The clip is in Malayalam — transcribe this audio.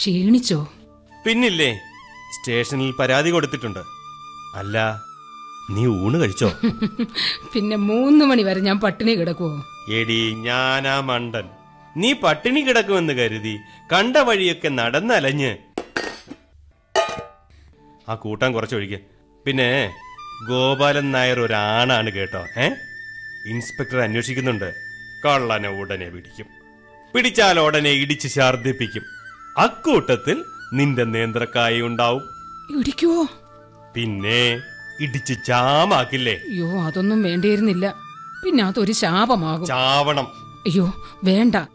ക്ഷീണിച്ചോ പിന്നില്ലേ സ്റ്റേഷനിൽ പരാതി കൊടുത്തിട്ടുണ്ട് അല്ല നീ ഊണ് കഴിച്ചോ പിന്നെ മൂന്ന് മണി വരെ ഞാൻ പട്ടിണി കിടക്കുവോ എടി ഞാനാ മണ്ടൻ നീ പട്ടിണി കിടക്കുമെന്ന് കരുതി കണ്ട വഴിയൊക്കെ നടന്നലഞ്ഞ് ആ കൂട്ടം കുറച്ചൊഴിക്ക് പിന്നെ ഗോപാലൻ നായർ ഒരാണാണ് കേട്ടോ ഏ ഇൻസ്പെക്ടർ അന്വേഷിക്കുന്നുണ്ട് കള്ളനെ ഉടനെ പിടിക്കും പിടിച്ചാൽ ഉടനെ ഇടിച്ച് ഛർദിപ്പിക്കും അക്കൂട്ടത്തിൽ നിന്റെ നേന്ത്രക്കായ ഉണ്ടാവും ഇടിക്കുവോ പിന്നെ ഇടിച്ച് ചാമാക്കില്ലേ അയ്യോ അതൊന്നും വേണ്ടിയിരുന്നില്ല പിന്നെ അതൊരു ശാപമാകും ചാവണം അയ്യോ വേണ്ട